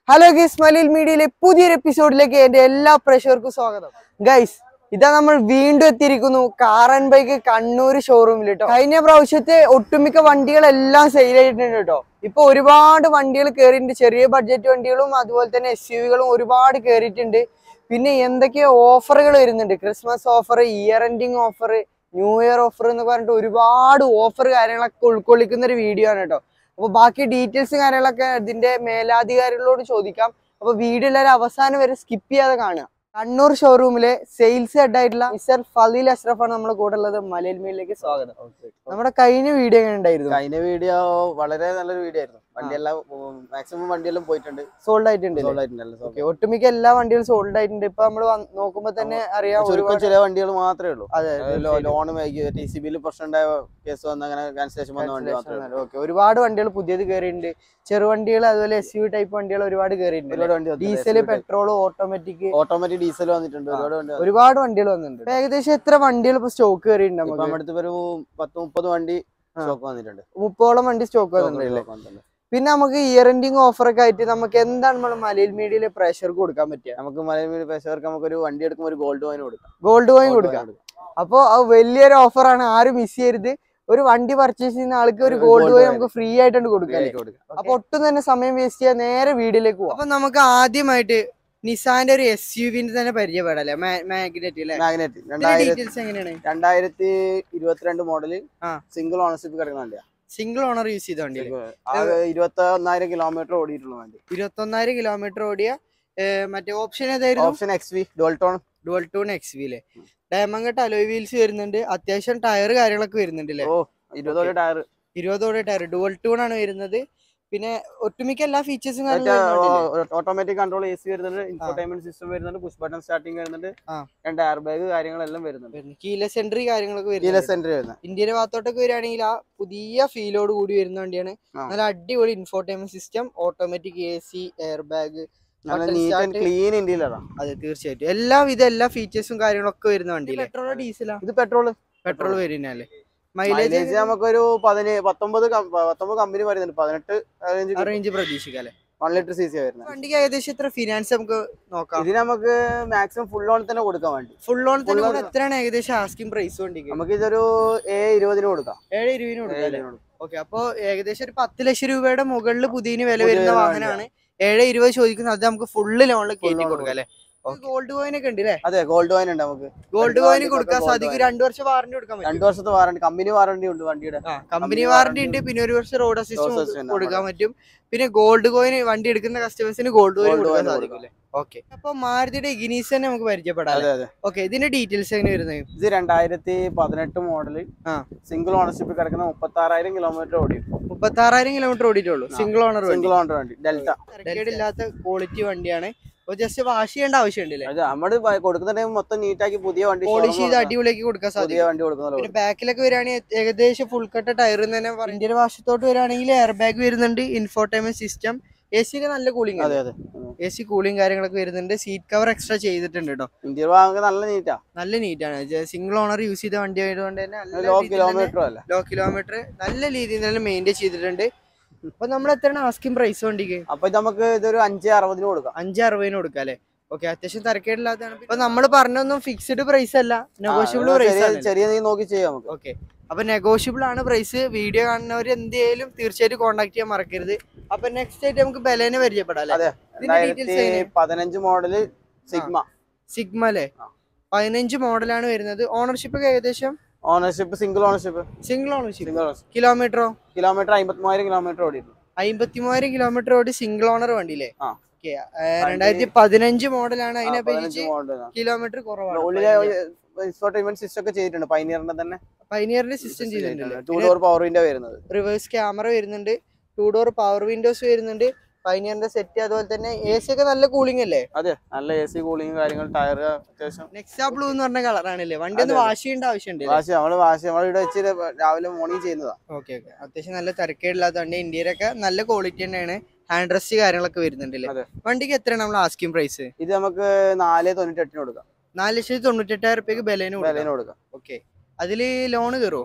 Hello guys മലയിൽ മീഡിയയിലെ പുതിയൊരു എപ്പിസോഡിലേക്ക് എന്റെ എല്ലാ പ്രേക്ഷകർക്കും സ്വാഗതം ഗൈസ് ഇതാ നമ്മൾ വീണ്ടും എത്തിയിരിക്കുന്നു കാർ ആൻഡ് ബൈക്ക് കണ്ണൂർ ഷോറൂമിൽ കേട്ടോ കഴിഞ്ഞ പ്രാവശ്യത്തെ ഒട്ടുമിക്ക വണ്ടികളെല്ലാം സെയിൽ ആയിട്ടുണ്ട് കേട്ടോ ഇപ്പൊ ഒരുപാട് വണ്ടികൾ കയറിയിട്ടുണ്ട് ചെറിയ ബഡ്ജറ്റ് വണ്ടികളും അതുപോലെ തന്നെ എസ് യുവികളും ഒരുപാട് കയറിയിട്ടുണ്ട് പിന്നെ എന്തൊക്കെയോ ഓഫറുകൾ വരുന്നുണ്ട് Christmas offer year ending offer new year offer എന്ന് പറഞ്ഞിട്ട് ഒരുപാട് ഓഫർ കാര്യങ്ങളൊക്കെ ഉൾക്കൊള്ളിക്കുന്ന ഒരു വീഡിയോ ആണ് കേട്ടോ അപ്പൊ ബാക്കി ഡീറ്റെയിൽസ് കാര്യങ്ങളൊക്കെ ഇതിന്റെ മേലാധികാരികളോട് ചോദിക്കാം അപ്പൊ വീഡിയോ എല്ലാവരും അവസാനം വരെ സ്കിപ്പ് ചെയ്യാതെ കാണുക കണ്ണൂർ ഷോറൂമിലെ സെയിൽസ് ഹെഡ് ആയിട്ടുള്ള മിസ്റ്റർ ഫലീൽ അഷ്റഫ് ആണ് നമ്മുടെ കൂടെ ഉള്ളത് മലയിൽ മീലിലേക്ക് സ്വാഗതം നമ്മുടെ കഴിഞ്ഞ വീഡിയോ എങ്ങനെ ഉണ്ടായിരുന്നു കഴിഞ്ഞ വീഡിയോ വളരെ നല്ലൊരു വീഡിയോ ആയിരുന്നു വണ്ടിയെല്ലാം മാക്സിമം വണ്ടിയെല്ലാം പോയിട്ടുണ്ട് സോൾഡ് ആയിട്ടുണ്ട് Sold ആയിട്ടുണ്ടല്ലോ, sold. ഓക്കെ ഒട്ടുമിക്ക എല്ലാ വണ്ടികളും സോൾഡ് ആയിട്ടുണ്ട് ഇപ്പൊ നമ്മൾ നോക്കുമ്പോ തന്നെ അറിയാം ചുരുക്കം ഒരുപാട് ചില വണ്ടികൾ മാത്രമേ ഉള്ളൂ അതെ ലോൺ ടി സി ബിയിൽ പ്രശ്നം ഉണ്ടായ കേസ് വന്ന് അങ്ങനെ ക്യാൻസലേഷൻ വന്ന വണ്ടി മാത്രമേ ഉള്ളൂ ഓക്കെ ഒരുപാട് വണ്ടികൾ പുതിയത് കയറിയിട്ടുണ്ട് ചെറുവണ്ടികൾ അതുപോലെ എസ് യു ടൈപ്പ് വണ്ടികൾ ഒരുപാട് കയറിയിട്ടുണ്ട് ഒരുപാട് വണ്ടി diesel petrol automatic automatic diesel വന്നിട്ടുണ്ട് ഒരുപാട് വണ്ടി വന്നു. ഒരുപാട് വണ്ടികൾ വന്നിട്ടുണ്ട് ഇപ്പൊ ഏകദേശം എത്ര വണ്ടികൾ ഇപ്പൊ സ്റ്റോക്ക് കയറിയിട്ടുണ്ട് ഇപ്പൊ നമുക്ക് നമ്മുടെ അടുത്ത് ഒരു പത്ത് മുപ്പത് വണ്ടി ആ. സ്റ്റോക്ക് വന്നിട്ടുണ്ട് മുപ്പോളം വണ്ടി സ്റ്റോക്ക് Stock വന്നിട്ടുണ്ട് stock വന്നിട്ടുണ്ട്. പിന്നെ നമുക്ക് ഇയർ എൻഡിങ് ഓഫർ ഒക്കെ ആയിട്ട് നമുക്ക് എന്താണ് നമ്മൾ മലയിൽ മീഡിയയിലെ പ്രഷർ കൊടുക്കാൻ പറ്റുക നമുക്ക് മലയാളി പേശവർക്ക് നമുക്ക് ഒരു വണ്ടി എടുക്കുമ്പോൾ ഒരു ഗോൾഡ് കോയിൻ കൊടുക്കാം ഗോൾഡ് കോയിൻ Gold കൊടുക്കാം coin കൊടുക്കാം. അപ്പോൾ അത് വലിയൊരു ഓഫറാണ് ആരും മിസ് ചെയ്യരുത് ഒരു വണ്ടി പർച്ചേസ് ചെയ്യുന്ന ആൾക്ക് ഒരു ഒരു ഗോൾഡ് gold കോയിൻ coin. നമുക്ക് ഫ്രീ ആയിട്ടാണ് കൊടുക്കാം Free ആയിട്ട് കൊടുക്കാം. അപ്പൊ ഒട്ടും തന്നെ സമയം വേസ്റ്റ് ചെയ്യാൻ നേരെ വീഡിയോയിലേക്ക് പോവാം അപ്പൊ നമുക്ക് ആദ്യമായിട്ട് നിസാന്റെ ഒരു എസ് യു വിന്റെ തന്നെ പരിചയപ്പെടാം അല്ലെ മാഗ്നറ്റ് അല്ലെ മാഗ്നറ്റ് രണ്ടായിരത്തി ഡീറ്റെയിൽസ് എങ്ങനെയാണ് രണ്ടായിരത്തി ഇരുപത്തിരണ്ട് മോഡല് ആ. സിംഗിൾ ഓണർഷിപ്പ് കിടക്കുന്ന വണ്ടിയാ സിംഗിൾ ഓണർ യൂസ് ചെയ്ത വണ്ടി ആകെ ഇരുപത്തി ഒന്നായിരം കിലോമീറ്റർ ഓടിയിട്ടുള്ള വണ്ടി ഇരുപത്തൊന്നായിരം കിലോമീറ്റർ ഓടിയ ഏർ, മറ്റേ ഓപ്ഷൻ ഏതായിരുന്നു ഓപ്ഷൻ എക്സ് വി ഡോൾട്ടോൺ ഡുവൽ ടൂൺ എക്സ് വിയിലെ ഡയമണ്ട് അലോയ് വീൽസ് വരുന്നുണ്ട് അത്യാവശ്യം ടയർ കാര്യങ്ങളൊക്കെ വരുന്നുണ്ട് അല്ലേ ഓ ഇരുപതോടെ ടയർ ഇരുപതോടെ ടയർ ഡുവൽ ടൂൺ ആണ് വരുന്നത് പിന്നെ ഒട്ടുമിക്ക എല്ലാ ഫീച്ചേഴ്സും ഓട്ടോമാറ്റിക് കൺട്രോൾ എ സി വരുന്നുണ്ട് ഇൻഫോർടൈൻമെന്റ് സിസ്റ്റം വരുന്നുണ്ട് പുഷ് ബട്ടൺ സ്റ്റാർട്ടിംഗ് വരുന്നുണ്ട് ആ. രണ്ട് എയർ ബാഗ് കാര്യങ്ങളെല്ലാം വരുന്നുണ്ട് കീലെസ് എൻട്രി കാര്യങ്ങളൊക്കെ കീല വരുന്നുണ്ട് സെന്റർ വരുന്നത് ഇന്ത്യയുടെ ഭാഗത്തോട്ടൊക്കെ വരികയാണെങ്കിൽ ആ പുതിയ ഫീലോട് കൂടി വരുന്ന വണ്ടിയാണ് ആ. നല്ല അടിപൊളി infotainment system automatic A C air bag നല്ല Button neat and start. Clean ഇന്ത്യയിലാണ് അതെ തീർച്ചയായിട്ടും എല്ലാവിധ എല്ലാ ഫീച്ചേഴ്സും കാര്യങ്ങളൊക്കെ വരുന്ന വണ്ടി പെട്രോളോ ഡീസലാ ഇത് പെട്രോൾ പെട്രോൾ വരുന്നല്ലേ മൈലേജ് മൈലേജ് നമുക്കൊരു പതിനേ പത്തൊമ്പത് കം- പത്തൊമ്പത് കമ്പനി പറയുന്നുണ്ട് പതിനെട്ട് റേഞ്ച് റേഞ്ച് പ്രതീക്ഷിക്കാം അല്ലേ വൺ ലിറ്റർ സി സി വരുന്നത് വണ്ടിക്ക് ഏകദേശം എത്ര ഫിനാൻസ് നമുക്ക് നോക്കാം ഇതിന് നമുക്ക് മാക്സിമം ഫുൾ ഓൺ തന്നെ കൊടുക്കാൻ വേണ്ടി ഫുൾ ഓൺ തന്നെ Full കൂടെ on- എത്രയാണ് ഏകദേശം ആസ്കിംഗ് പ്രൈസ് വണ്ടിക്ക് നമുക്ക് ഇതൊരു എ ഇരുപതിന് കൊടുക്കാം ഏഴ് ഇരുപതിന് ഏ കൊടുക്കാം അല്ലേ ഇരുപതിന് കൊടുക്കാം. ഓക്കെ അപ്പൊ ഏകദേശം ഒരു പത്ത് ലക്ഷം രൂപയുടെ മുകളിൽ പുതിയന് വില പുതിയ വരുന്ന വില വാഹനമാണ് ഏഴ് ഇരുപത് ചോദിക്കുന്നത് അത് നമുക്ക് ഫുള്ള് ലോണിൽ കയറ്റി loan കൊടുക്കാം അല്ലേ ഗോൾഡ് കോയിൻ ഒക്കെ ഉണ്ട് അല്ലേ അതെ ഗോൾഡ് കോയിൻ ഉണ്ട് നമുക്ക് ഗോൾഡ് രണ്ട് കോയിൻ വണ്ടിക്കൊക്കെ കൊടുക്കാൻ gold സാധിക്കും coin. രണ്ടു വർഷം വാറന്റി കൊടുക്കാൻ രണ്ടു പറ്റും വർഷത്തെ വാറണ്ടി കമ്പനി വാറണ്ടി ഉണ്ട് വണ്ടിയുടെ കമ്പനി company വാറന്റി warranty ഉണ്ട് പിന്നെ ഒരു വർഷം റോഡ് Road അസിസ്റ്റ് assistance കൊടുക്കാൻ പറ്റും പിന്നെ ഗോൾഡ് കോയിൻ വണ്ടി എടുക്കുന്ന കസ്റ്റമേഴ്സിന് ഗോൾഡ് കോയിൻ Gold കൊടുക്കാൻ coin സാധിക്കും അല്ലേ ഓക്കെ അപ്പൊ മാരുതിയുടെ ഇഗ്നീസ് തന്നെ നമുക്ക് പരിചയപ്പെടാം അതെ അതെ ഓക്കെ ഇതിന്റെ ഡീറ്റെയിൽസ് എങ്ങനെ വരുന്നത് ഇത് രണ്ടായിരത്തി പതിനെട്ട് മോഡല് ആ. സിംഗിൾ ഓണർഷിപ്പ് കിടക്കുന്ന മുപ്പത്തി ആറായിരം കിലോമീറ്റർ ഓടി മുപ്പത്തി ആറായിരം കിലോമീറ്റർ ഓടിയിട്ടുള്ളൂ സിംഗിൾ ഓണർ വണ്ടി സിംഗിൾ ഓണർ വണ്ടി ഡെൽറ്റ ഇല്ലാത്ത ക്വാളിറ്റി വണ്ടിയാണ് അപ്പൊ ജസ്റ്റ് വാഷ് ചെയ്യേണ്ട ആവശ്യമുണ്ടല്ലേ അത് നമ്മള് കൊടുക്കുന്ന ടൈം മൊത്തം നീറ്റാക്കി പുതിയ വണ്ടി പോളിഷ് showroom ചെയ്ത് കൊടുക്കണം. അടിപൊളിയാക്കി കൊടുക്കാൻ പുതിയ സാധിക്കും വണ്ടി കൊടുക്കുന്ന പിന്നെ ബാക്കിലൊക്കെ വരികയാണെങ്കിൽ ഏകദേശം ഫുൾ കട്ട ടയർ തന്നെ ഇന്ത്യയുടെ ഭാഷത്തോട്ട് വരികയാണെങ്കിൽ എയർ ബാഗ് വരുന്നുണ്ട് ഇൻഫോർടൈൻമെന്റ് സിസ്റ്റം എ സി ഒക്കെ നല്ല കൂളിംഗ് അതെ അതെ എ സി കൂളിംഗ് കാര്യങ്ങളൊക്കെ വരുന്നുണ്ട് സീറ്റ് കവർ എക്സ്ട്രാ ചെയ്തിട്ടുണ്ട് കേട്ടോ ഇന്ത്യ വാങ്ങുക നല്ല നീറ്റാ നല്ല നീറ്റാണ് സിംഗിൾ ഓണർ യൂസ് ചെയ്ത വണ്ടി ആയതുകൊണ്ട് തന്നെ നല്ല ലോ രീതിയിൽ തന്നെ കിലോമീറ്റർ അല്ല ലോ കിലോമീറ്റർ നല്ല രീതിയിൽ തന്നെ മെയിൻറ്റെയിൻ ചെയ്തിട്ടുണ്ട് അപ്പൊ നമ്മൾ എത്രയാണ് ആസ്കിംഗ് പ്രൈസ് വണ്ടിക്ക് അപ്പൊ ഇത് നമുക്ക് ഇതൊരു അഞ്ച് അറുപതിന് കൊടുക്കാം അഞ്ച് അറുപതിന് കൊടുക്കാം അല്ലേ ഓക്കെ അത്യാവശ്യം തിരക്കേടില്ലാത്തതാണ് ഇപ്പൊ നമ്മൾ പറഞ്ഞൊന്നും ഫിക്സ്ഡ് പ്രൈസ് അല്ല നെഗോഷ്യബിൾ ആ, പ്രൈസ് ചെറിയ ആണ് ചെറിയ നീ നോക്കി ചെയ്യാം നമുക്ക് ഓക്കെ അപ്പൊ നെഗോഷ്യബിൾ ആണ് പ്രൈസ് വീഡിയോ കാണുന്നവർ എന്തെങ്കിലും തീർച്ചയായിട്ടും കോൺടാക്ട് ചെയ്യാൻ മറക്കരുത് അപ്പൊ നെക്സ്റ്റ് ആയിട്ട് നമുക്ക് ബലേനെ പരിചയപ്പെടാം അല്ലേ അതെ ഇതിന്റെ ഡീറ്റെയിൽസ് രണ്ടായിരത്തി പതിനഞ്ച് മോഡല് സിഗ്മ സിഗ്മ അല്ലേ ആ. പതിനഞ്ച് മോഡലാണ് വരുന്നത് ഓണർഷിപ്പ് ഒക്കെ ഏകദേശം ownership single ownership single ownership single ownership കിലോമീറ്ററോ കിലോമീറ്റർ അമ്പത്തി മൂവായിരം കിലോമീറ്റർ ഓടിയിരുന്നു അമ്പത്തി മൂവായിരം കിലോമീറ്റർ ഓടി സിംഗിൾ ഓണർ വണ്ടിയില്ലേ ആ. ഓക്കെ രണ്ടായിരത്തി പതിനഞ്ച് മോഡലാണ് അതിനെ പതിനഞ്ച് അപേക്ഷിച്ച് മോഡലാണ് കിലോമീറ്റർ കുറവാണ് ഉള്ളിലെ ഇൻഫോർടൈൻമെന്റ് സിസ്റ്റം ഒക്കെ ചെയ്തിട്ടുണ്ട് പൈനിയറിന്റെ തന്നെ പൈനിയറിന്റെ സിസ്റ്റം ടൂ ചെയ്തിട്ടുണ്ട് ഡോർ പവർ വിൻഡോ വരുന്നത് റിവേഴ്സ് ക്യാമറ വരുന്നുണ്ട് ടൂ ഡോർ പവർ വിൻഡോസ് വരുന്നുണ്ട് പൈനിയറിന്റെ സെറ്റ് അതുപോലെ തന്നെ എ സി ഒക്കെ നല്ല കൂളിംഗ് അല്ലേ അതെ നല്ല എ സി കൂളിംഗ് കാര്യങ്ങൾ ടയർ അത്യാവശ്യം നെക്സാ ബ്ലൂ എന്ന് പറഞ്ഞ കളറാണല്ലേ വണ്ടി ഒന്ന് അതെ, അതെ. വാഷ് ചെയ്യേണ്ട ആവശ്യമുണ്ട് വാശി നമ്മള് വാശി നമ്മൾ ഇവിടെ വെച്ച് രാവിലെ മോർണിംഗ് ചെയ്യുന്നതാ ഓക്കെ ഓക്കെ അത്യാവശ്യം നല്ല തിരക്കേടില്ലാത്ത വണ്ടി ഇന്ത്യയിലൊക്കെ നല്ല ക്വാളിറ്റി തന്നെയാണ് ഹാൻഡ് റെസ്റ്റ് കാര്യങ്ങളൊക്കെ വരുന്നുണ്ടല്ലേ അതെ. വണ്ടിക്ക് എത്രയാണ് നമ്മൾ ആസ്കിംഗ് പ്രൈസ് ഇത് നമുക്ക് നാല് തൊണ്ണൂറ്റി എട്ടിന് കൊടുക്കാം നാല് ലക്ഷത്തി തൊണ്ണൂറ്റെട്ടായിരം റുപ്യക്ക് ബലേന് വിലന് കൊടുക്കാം ഓക്കെ അതില് ലോണ് കയറുമോ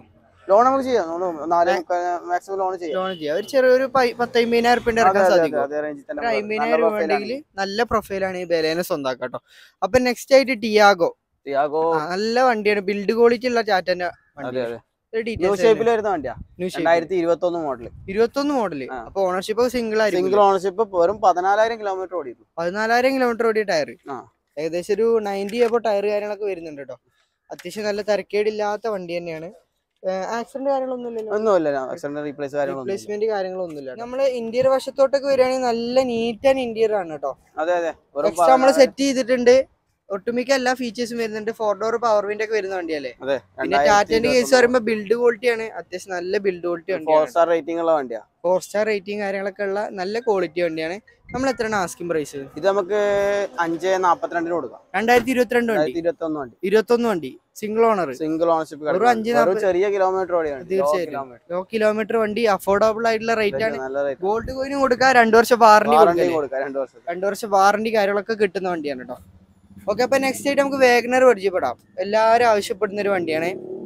ലോൺ നമുക്ക് ചെയ്യാം ലോൺ നാല് മാക്സിമം ലോൺ ചെയ്യാം ലോൺ ചെയ്യാം ഒരു ചെറിയൊരു പൈ- പത്ത് അമ്പതിനായിരം റുപ്യന്റെ ഇറക്കാൻ അതെ, അതെ, സാധിക്കും അതെ, range തന്നെ ഒരു നല്ല അമ്പതിനായിരം രൂപ profile ആണ്. ഉണ്ടെങ്കിൽ നല്ല പ്രൊഫൈലാണ് ഈ ബലേനെ സ്വന്താക്കാം കേട്ടോ അപ്പൊ നെക്സ്റ്റ് ആയിട്ട് ടിയാഗോ ടിയാഗോ നല്ല വണ്ടിയാണ് ബിൽഡ് ക്വാളിറ്റി ഉള്ള റ്റാറ്റന്റെ അതെ വണ്ടി അതെ ഒരു ന്യൂ ഡീറ്റെയിൽസ് ഷേപ്പിൽ വരുന്ന വണ്ടിയാ രണ്ടായിരത്തി ഇരുപത്തി ഒന്ന് മോഡൽ ഇരുപത്തൊന്ന് മോഡല് ആ. അപ്പൊ ഓണർഷിപ്പ് സിംഗിൾ സിംഗിൾ ആയിരിക്കും ഓണർഷിപ്പ് വെറും പതിനാലായിരം കിലോമീറ്റർ ഓടിയിരുന്നു പതിനാലായിരം കിലോമീറ്റർ ഓടിയ ടയർ ആ. ഏകദേശം ഒരു നയൻറ്റി ആയപ്പോ ടയർ കാര്യങ്ങളൊക്കെ വരുന്നുണ്ട് കേട്ടോ അത്യാവശ്യം നല്ല തിരക്കേടില്ലാത്ത വണ്ടി തന്നെയാണ് ആക്സിഡന്റ് കാര്യങ്ങളൊന്നും ഇല്ലല്ലോ ഒന്നുമില്ല ആക്സിഡന്റ് റീപ്ലേസ് കാര്യങ്ങളൊന്നും റീപ്ലേസ്മെന്റ് കാര്യങ്ങളൊന്നുമില്ല നമ്മള് ഇന്റീരിയർ വശത്തോട്ടൊക്കെ വരികയാണെങ്കിൽ നല്ല നീറ്റ് ആൻഡ് ഇന്റീരിയർ ആണ് കേട്ടോ അതെ അതെ വെറും എക്സ്ട്രാ നമ്മൾ പതിനാലായിരം- സെറ്റ് ചെയ്തിട്ടുണ്ട് ഒട്ടുമിക്ക എല്ലാ ഫീച്ചേഴ്സും വരുന്നുണ്ട് ഫോർ ഡോർ പവർ വിൻഡ് ഒക്കെ വരുന്ന വണ്ടിയല്ലേ അതെ പിന്നെ ടാറ്റന്റെ കേസ് പറയുമ്പോൾ ബിൽഡ് ക്വാളിറ്റി ആണ് അത്യാവശ്യം നല്ല ബിൽഡ് ക്വാളിറ്റി ഫോർ വണ്ടിയാണ് സ്റ്റാർ റേറ്റിംഗ് ഉള്ള വണ്ടിയാ ഫോർ സ്റ്റാർ റേറ്റിംഗ് കാര്യങ്ങളൊക്കെ ഉള്ള നല്ല ക്വാളിറ്റി വണ്ടിയാണ് നമ്മൾ എത്രയാണ് ആസ്കിംഗ് പ്രൈസ് ഇത് നമുക്ക് അഞ്ച് നാപ്പത്തിരണ്ടിന് കൊടുക്കാം രണ്ടായിരത്തി ഇരുപത്തിരണ്ട് വണ്ടി രണ്ടായിരത്തി ഇരുപത്തി ഒന്ന് വണ്ടി ഇരുപത്തൊന്ന് വണ്ടി സിംഗിൾ ഓണർ സിംഗിൾ ഓണർഷിപ്പ് വെറും അഞ്ച് നാപ്പത് ചെറിയ കിലോമീറ്റർ ഓടിയാണ് തീർച്ചയായിട്ടും. ലോ കിലോമീറ്റർ വണ്ടി അഫോർഡബിൾ ആയിട്ടുള്ള റേറ്റ് ആണ് നല്ല റേറ്റ് ഗോൾഡ് കോയിനും കൊടുക്കാം രണ്ടു വർഷം വാറണ്ടി വാറണ്ടി കൊടുക്കാം കൊടുക്കാം രണ്ട് വർഷം രണ്ടു വർഷം വാറണ്ടി കാര്യങ്ങളൊക്കെ കിട്ടുന്ന വണ്ടിയാണ് കേട്ടോ ഓക്കെ അപ്പൊ നെക്സ്റ്റ് ആയിട്ട് നമുക്ക് വേഗനർ പരിചയപ്പെടാം എല്ലാവരും ആവശ്യപ്പെടുന്ന ഒരു വണ്ടിയാണ്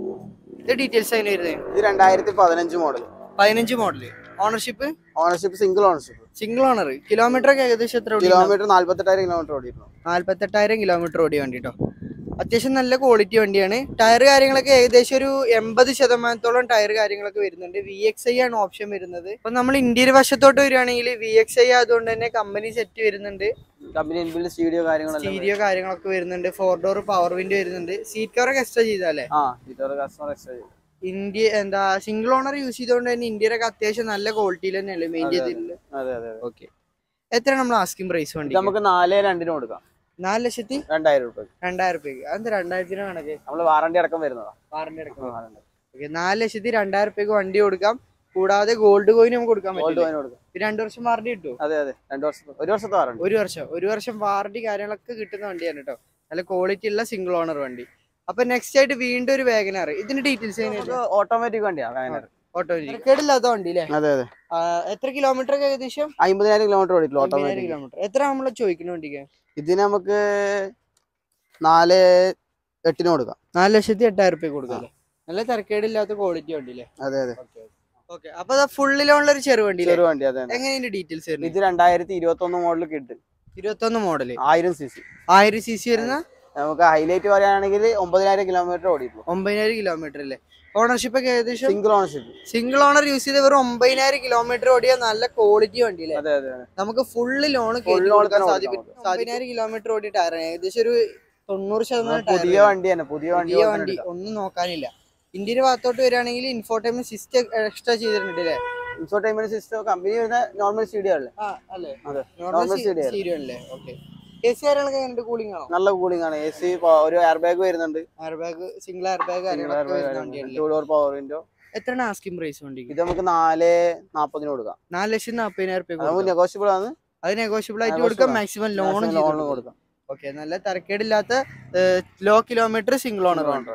ഇത് ഡീറ്റെയിൽസ് അതിന് വരുന്നത് ഇത് രണ്ടായിരത്തി പതിനഞ്ച് മോഡൽ പതിനഞ്ച് model ownership ownership single ownership single owner kilometre ഒക്കെ ഏകദേശം എത്ര ഓടി കിലോമീറ്റർ നാല്പത്തെട്ടായിരം കിലോമീറ്റർ ഓടിയിരുന്നു നാല്പത്തെട്ടായിരം കിലോമീറ്റർ ഓടിയ വണ്ടി കേട്ടോ അത്യാവശ്യം നല്ല ക്വാളിറ്റി വണ്ടിയാണ് ടയർ കാര്യങ്ങളൊക്കെ ഏകദേശം ഒരു എൺപത് ശതമാനത്തോളം ടയർ കാര്യങ്ങളൊക്കെ വരുന്നുണ്ട് വി എക്സ് ഐ ആണ് ഓപ്ഷൻ വരുന്നത് അപ്പൊ നമ്മൾ ഇന്ത്യയുടെ വശത്തോട്ട് വരികയാണെങ്കിൽ വി എക്സ് ഐ ആയതുകൊണ്ട് തന്നെ കമ്പനി സെറ്റ് വരുന്നുണ്ട് കമ്പനി ഇൻബിൽഡ് സ്റ്റീഡിയോ കാര്യങ്ങളെല്ലാം സ്റ്റീരിയോ കാര്യങ്ങളൊക്കെ വരുന്നുണ്ട് ഫോർ ഡോർ പവർ വിൻഡ് വരുന്നുണ്ട് സീറ്റ് കവറൊക്കെ എക്സ്ട്രാ ചെയ്താലേ ആ ഇതൊരു കസ്റ്റമർ എക്സ്ട്രാ ഇന്ത്യ എന്താ സിംഗിൾ ഓണർ യൂസ് ചെയ്തുകൊണ്ട് തന്നെ ഇന്ത്യയിലൊക്കെ അത്യാവശ്യം നല്ല ക്വാളിറ്റിയിൽ തന്നെയല്ലേ മെയിൻ അതെ, ചെയ്തിട്ടുള്ളത് അതെ അതെ അതെ ഓക്കെ എത്രയാണ് നമ്മൾ ആസ്കിംഗ് പ്രൈസ് ഇത് വണ്ടി നമുക്ക് നാല് രണ്ടിന് കൊടുക്കാം നാല് ലക്ഷത്തി രണ്ടായിരം രൂപ രണ്ടായിരം രൂപയ്ക്ക് അതെന്താ രണ്ടായിരത്തിന് കണക്ക് നമ്മള് വാറണ്ടി അടക്കം വരുന്നതാ വാറണ്ടി അടക്കം വാറണ്ടി ഓക്കെ നാല് ലക്ഷത്തി രണ്ടായിരം രൂപയ്ക്ക് വണ്ടി കൊടുക്കാം കൂടാതെ ഗോൾഡ് കോയിൻ നമുക്ക് കൊടുക്കാൻ ഗോൾഡ് പറ്റില്ല കോയിൻ കൊടുക്കാം പിന്നെ രണ്ട് വർഷം വാറണ്ടി കിട്ടും അതെ അതെ രണ്ട് വർഷത്തെ ഒരു വർഷത്തെ വാറണ്ടി ഒരു വർഷം ഒരു വർഷം വാറണ്ടി കാര്യങ്ങളൊക്കെ കിട്ടുന്ന വണ്ടിയാണ് കേട്ടോ നല്ല ക്വാളിറ്റി ഉള്ള സിംഗിൾ ഓണർ വണ്ടി അപ്പൊ നെക്സ്റ്റ് ആയിട്ട് വീണ്ടും ഒരു വേഗനാർ ഇതിന്റെ ഡീറ്റെയിൽസ് ഓട്ടോമാറ്റിക് വണ്ടിയാ വയനാട് ഓട്ടോ കേടില്ലാത്ത വണ്ടി അല്ലേ അതെ അതെ ആ, എത്ര കിലോമീറ്റർ ഒക്കെ ഏകദേശം അമ്പതിനായിരം കിലോമീറ്റർ ഓടിയിട്ടുള്ളൂ അമ്പതിനായിരം ഓട്ടോമാറ്റിക് കിലോമീറ്റർ എത്ര നമ്മൾ ചോദിക്കുന്ന വണ്ടിക്ക് ഇതിന് നമുക്ക് നാല് എട്ടിന് കൊടുക്കാം നാല് ലക്ഷത്തി എട്ടായിരം റുപ്യ കൊടുക്കാം അല്ലേ? നല്ല തിരക്കേടില്ലാത്ത ക്വാളിറ്റി വണ്ടി അല്ലേ അതെ അതെ ഓക്കെ അപ്പൊ ഫുള്ളിലുള്ള ഒരു ചെറു വണ്ടി ചെറു വണ്ടി അതെ അതെ. എങ്ങനെയാണ് ഡീറ്റെയിൽസ് വരുന്നത് ഇത് രണ്ടായിരത്തി ഇരുപത്തി ഒന്ന് മോഡൽ കിട്ട് ഇരുപത്തൊന്ന് മോഡല് ആയിരം സി സി ആയിരം സി സി വരുന്ന നമുക്ക് ഹൈലൈറ്റ് പറയുകയാണെങ്കിൽ ഒമ്പതിനായിരം കിലോമീറ്റർ ഓടിയിട്ടുള്ളൂ ഒമ്പതിനായിരം കിലോമീറ്റർ അല്ലേ ഓണർഷിപ്പ് ഒക്കെ ഏകദേശം single ownership single owner use ചെയ്ത് വെറും ഒമ്പതിനായിരം കിലോമീറ്റർ ഓടിയ നല്ല ക്വാളിറ്റി വണ്ടി അല്ലേ അതെ അതെ അതെ. നമുക്ക് ഫുള്ള് ലോൺ Full loan കൊടുക്കാൻ തന്നെ സാധിക്കും കൊടുക്കാം. ഒമ്പതിനായിരം കിലോമീറ്റർ ഓടി ടയർ ഏകദേശം ഒരു തൊണ്ണൂറ് ശതമാനം പുതിയ ടയർ വണ്ടി തന്നെ പുതിയ വണ്ടി പുതിയ വണ്ടി ഒന്നും നോക്കാനില്ല ഇന്ത്യയുടെ ഭാഗത്തോട്ട് വരികയാണെങ്കിൽ ഇൻഫോർട്ടൈൻമെന്റ് സിസ്റ്റം എക്സ്ട്രാ ചെയ്തിട്ടുണ്ട് അല്ലേ ഇൻഫോർടൈൻമെന്റ് സിസ്റ്റം കമ്പനി വരുന്ന നോർമൽ സ്റ്റീഡിയോ അല്ലേ ആ അല്ലേ അതെ നോർമൽ Normal stereo. സ്റ്റീരിയോ അല്ലേ ഓക്കെ എ സി കാര്യങ്ങളൊക്കെ എങ്ങനെയുണ്ട് കൂളിംഗ് ആണോ നല്ല കൂളിംഗ് ആണ് എ സി ഒരു എയർ ബാഗ് വരുന്നുണ്ട് air bag single air bag കാര്യങ്ങളൊക്കെ വരുന്ന വണ്ടിയല്ലേ ടൂ ഡോർ പവർ വിൻഡോ എത്രയാണ് ആസ്കിംഗ് പ്രൈസ് വണ്ടിക്ക് ഇത് നമുക്ക് നാല് നാപ്പതിന് കൊടുക്കാം നാല് ലക്ഷത്തി നാപ്പതിനായിരം റുപ്യ അത് നെഗോഷ്യബിൾ ആണ് അത് നെഗോഷ്യബിൾ ആയിട്ട് Negotiable കൊടുക്കാം ആണ്. മാക്സിമം ലോൺ ലോൺ കൊടുക്കാം ഓക്കെ നല്ല തരക്കേടില്ലാത്ത ലോ കിലോമീറ്റർ സിംഗിൾ ഓണർ ആണ്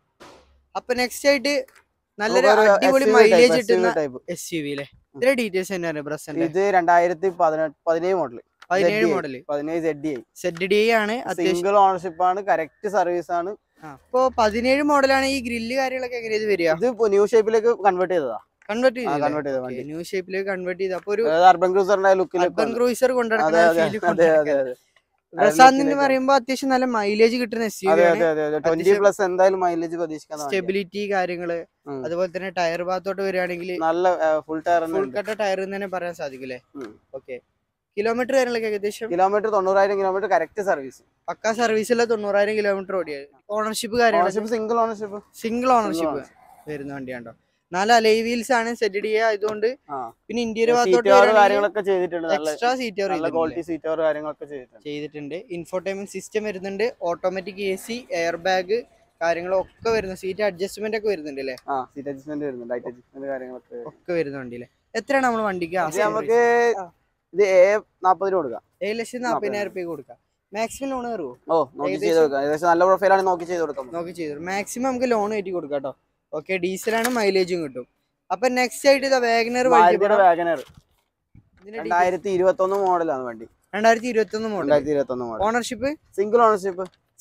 അപ്പൊ നെക്സ്റ്റ് ആയിട്ട് നല്ലൊരു നമുക്കൊരു അടിപൊളി SUV മൈലേജ് type, കിട്ടുന്ന SUV type. S U V അല്ലേ ഇതിന്റെ ഡീറ്റെയിൽസ് തന്നെയാണ് ബ്രസ്സന്റെ ഇത് രണ്ടായിരത്തി പതിനെട്ട് പതിനേഴ് മോഡൽ പതിനേഴ് ZDI. മോഡല് പതിനേഴ് സെഡ് ഐ സെഡ് ഡി ആണ് അത്യാവശ്യം സിംഗിൾ ഓണർഷിപ്പ് ആണ് കറക്റ്റ് സർവീസ് ആണ് അപ്പൊ പതിനേഴ് മോഡലാണ് ഈ ഗ്രില്ല് കാര്യങ്ങളൊക്കെ എങ്ങനെ ഇത് വരിക ഇത് ന്യൂ ഷേപ്പിലേക്ക് കൺവേർട്ട് ചെയ്തതാ കൺവേർട്ട് കൺവേർട്ട് ചെയ്ത വണ്ടി ചെയ്ത് ന്യൂ ഷേപ്പിലേക്ക് കൺവേർട്ട് ചെയ്ത് അപ്പൊ ഒരു അതായത് അർബൻ ക്രൂസറിന്റെ അർബൻ ലുക്കിലേക്ക് ക്രൂസർ അതെ കൊണ്ടുനടക്കുന്ന അതെ ഫീൽ അതെ അതെ അതെ പ്രസാദ് എന്ന് പറയുമ്പോ അത്യാവശ്യം നല്ല മൈലേജ് കിട്ടുന്ന എസ് യു അതെ വി അതെ അതെ അതെ ട്വന്റി അത്യാവശ്യം പ്ലസ് എന്തായാലും മൈലേജ് പ്രതീക്ഷിക്കാൻ സ്റ്റെബിലിറ്റി കാര്യങ്ങള് ഉം. അതുപോലെ തന്നെ ടയർ ഭാഗത്തോട്ട് വരികയാണെങ്കിൽ നല്ല ഫുൾ ടയർ ഫുൾ കട്ട ടയർ എന്ന് തന്നെ പറയാൻ സാധിക്കില്ലേ ഉം. ഓക്കെ കിലോമീറ്റർ കാര്യങ്ങളൊക്കെ ഏകദേശം കിലോമീറ്റർ തൊണ്ണൂറായിരം കിലോമീറ്റർ കറക്റ്റ് സർവീസ് പക്കാ സർവീസുള്ള തൊണ്ണൂറായിരം കിലോമീറ്റർ ഓടിയത് ഓണർഷിപ്പ് കാര്യങ്ങൾ ownership single ownership single ownership വരുന്ന വണ്ടിയാണ്ടോ നാല് അലൈ വീൽസ് ആണ് സെറ്റ് ഡി ആയതുകൊണ്ട് ആ പിന്നെ ഇന്ത്യയുടെ ഭാഗത്തോട്ട് സീറ്റ് കാര്യങ്ങളൊക്കെ ചെയ്തിട്ടുണ്ട് നല്ല എക്സ്ട്രാ സീറ്റ് നല്ല ക്വാളിറ്റി സീറ്റ് കവർ കാര്യങ്ങളൊക്കെ ചെയ്തിട്ടുണ്ട് ചെയ്തിട്ടുണ്ട് ഇൻഫോർടൈൻമെന്റ് സിസ്റ്റം വരുന്നുണ്ട് automatic A C air bag കാര്യങ്ങളൊക്കെ വരുന്നു സീറ്റ് അഡ്ജസ്റ്റ്മെന്റ് ഒക്കെ വരുന്നുണ്ട് അല്ലേ ആ സീറ്റ് അഡ്ജസ്റ്റ്മെന്റ് വരുന്നുണ്ട് ലൈറ്റ് അഡ്ജസ്റ്റ്മെന്റ് കാര്യങ്ങളൊക്കെ ഒക്കെ വരുന്ന വണ്ടിയില്ലേ എത്രയാണ് നമ്മൾ വണ്ടിക്ക് ഇത് asking നമുക്ക് price? ആ. ഇത് എ നാപ്പതിന് കൊടുക്കാം ഏഴ് ലക്ഷത്തി നാൽപ്പതിനായിരം റുപ്യ കൊടുക്കാം മാക്സിമം ലോൺ കയറുമോ ഓ നോക്കി ചെയ്ത് കൊടുക്കാം ഏകദേശം നല്ല പ്രൊഫൈലാണ് നോക്കി ചെയ്ത് കൊടുക്കാം നോക്കി ചെയ്തു മാക്സിമം നമുക്ക് ലോൺ കയറ്റി കൊടുക്കാം കേട്ടോ ഓക്കെ ഡീസലാണ് മൈലേജും കിട്ടും അപ്പൊ നെക്സ്റ്റ് ആയിട്ട് ഇതാ വാഗനർ മാരുതിയുടെ വാഗനർ രണ്ടായിരത്തി ഇരുപത്തി ഒന്ന് മോഡലാണ് വണ്ടി രണ്ടായിരത്തി ഇരുപത്തി ഒന്ന് മോഡൽ രണ്ടായിരത്തി ഇരുപത്തി ഒന്ന് model ownership single ownership